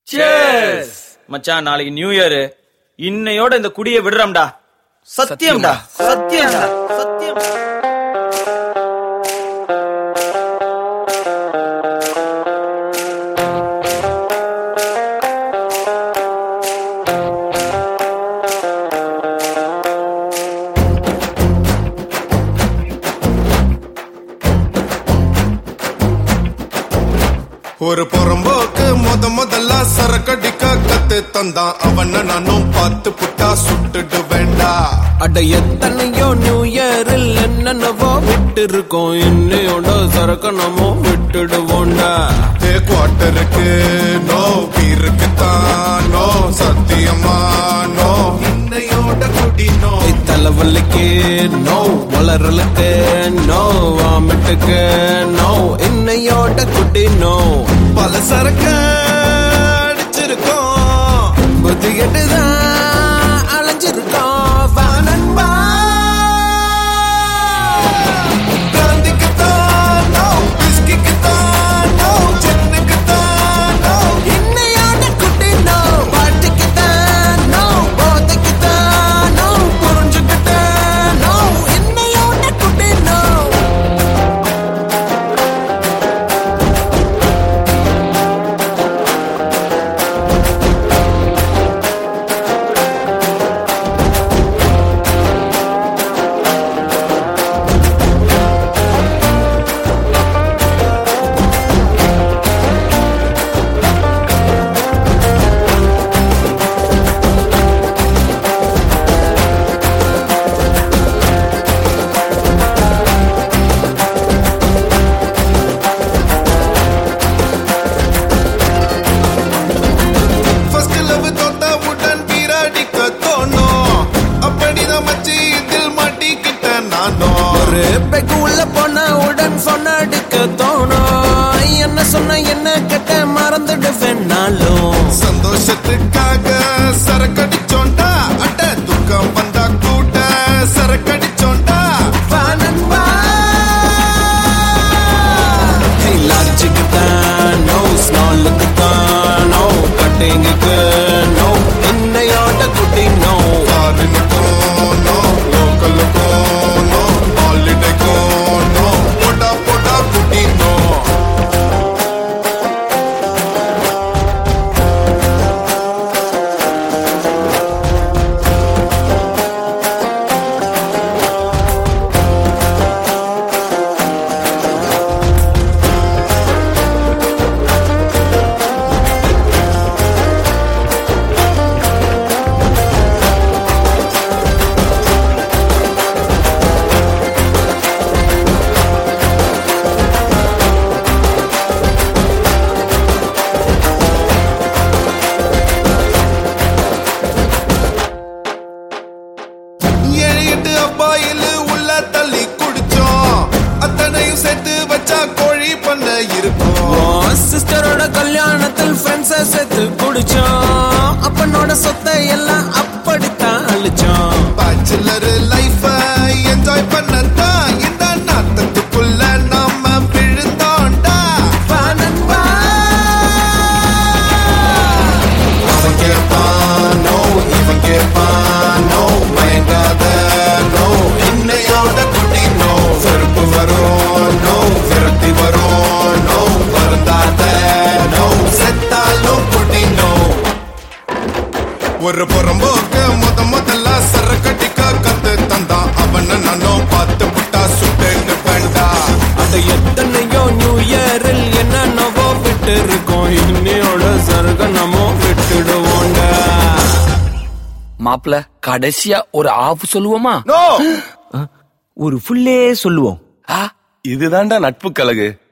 மச்சான் நாளைக்கு new year இன்னையோட இந்த குடியை விடுறோம்டா சத்தியம்டா சத்தியம்டா சத்தியம் ஒரு புறம்போக்கு முத முதல்ல சரக்கடிக்க கத்து தந்தான் அவன நானும் பார்த்து புட்டா சுட்டுட்டு வேண்டா அட எத்தனையோ நியூ இயரில் என்னென்னவோ விட்டு இருக்கோம் இன்னையோட சரக்கு நம்ம விட்டுடுவோண்டா ஏ குவார்டருக்கு நோ பீருக்கு தான் நோ சத்தியமா நோ இன்னையோட குடி நோ ஏய், தலைவலிக்கு நோ வளரலுக்கு நோ வாமிட்டுக்கு நோ இன்னையோட குட்டி நோ பல சரக்கு அடிச்சிருக்கோம் புத்தி கெட்டுதான் அலைஞ்சிருக்கோம் வா நண்பா பிராந்திக்கு தான் நோ விஸ்கிக்கு தான் நோ சென்னுக்கு தான் நோ இன்னையோட குட்டி நோ பாட்டுக்கு தான் நோ போதைக்கு தான் நோ புரிஞ்சுக்கிட்ட நோ இன்னையோட குட்டி நோ ஃபர்ஸ்ட் லவ் தோத்தவுடன் வீரடிக்க தோணும் அப்படிதான் மச்சி இதில் மாட்டிக்கிட்ட நானும் ஒரு பெக்கு உள்ள போன உடன் சொன்ன அடிக்க தோணும் என்ன சொன்ன என்ன கெட்ட மறந்துடுவேன் நாளும் சந்தோஷத்துக்காக சரக்கடிச்சோண்டா அட துக்கம் வந்தா கூட சரக்கடிச்சோண்டா வா நண்பா Hey, லாட்ஜுக்கு தான் நோ ஸ்மாலுக்கு தான் நோ கட்டிங்குக்கு நோ இன்னையோட குட்டி நோ ஃபாரினுக்கும் நோ லோக்கலுக்கும் நோ ஹாலிடேக்கும் நோ போடா போடா குட்டி நோ ஏழு எட்டு அப்பாயில் உள்ள தள்ளி குடிச்சோம் அத்தனையும் சேர்த்து வச்சா கோழி பண்ண இருக்கும் சிஸ்டரோட கல்யாணத்தில் ஃப்ரெண்ட்ஸ சேர்த்து குடிச்சோம் அப்பனோட சொத்தை எல்லாம் அப்படித்தான் அழிச்சோம் பேச்சுலர் லைஃப என்ஜாய் பண்ணத்தான் இந்த நாட்டத்துக்குள்ள நாம விழுந்தோண்டா வா நண்பா அவன் கேட்பான் நோ இவன் கேட்பான் நோ மயங்காத நோ இன்னையோட குட்டி நோ வெறுப்பு வரும் நோ விரக்தி வரும் நோ வருந்தாத நோ செத்தாலும் குட்டி நோ ஒரு புறம்போக்கு முத முதல்ல சரக்கடிக்க கத்து தந்தான் அவன நானும் பார்த்து புட்டா சுட்டேன்னு வேண்டா அட எத்தனையோ நியூ இயரில் என்னென்னவோ விட்டு இருக்கோம் இன்னையோட சருக நம்ம விட்டுடுவோண்டா மாப்பிள கடைசியா ஒரு ஆஃப் சொல்லுவோமா நோ ஒரு ஃபுல்லே சொல்லுவோம் ஆ இதுதான்டா நட்பு கழகு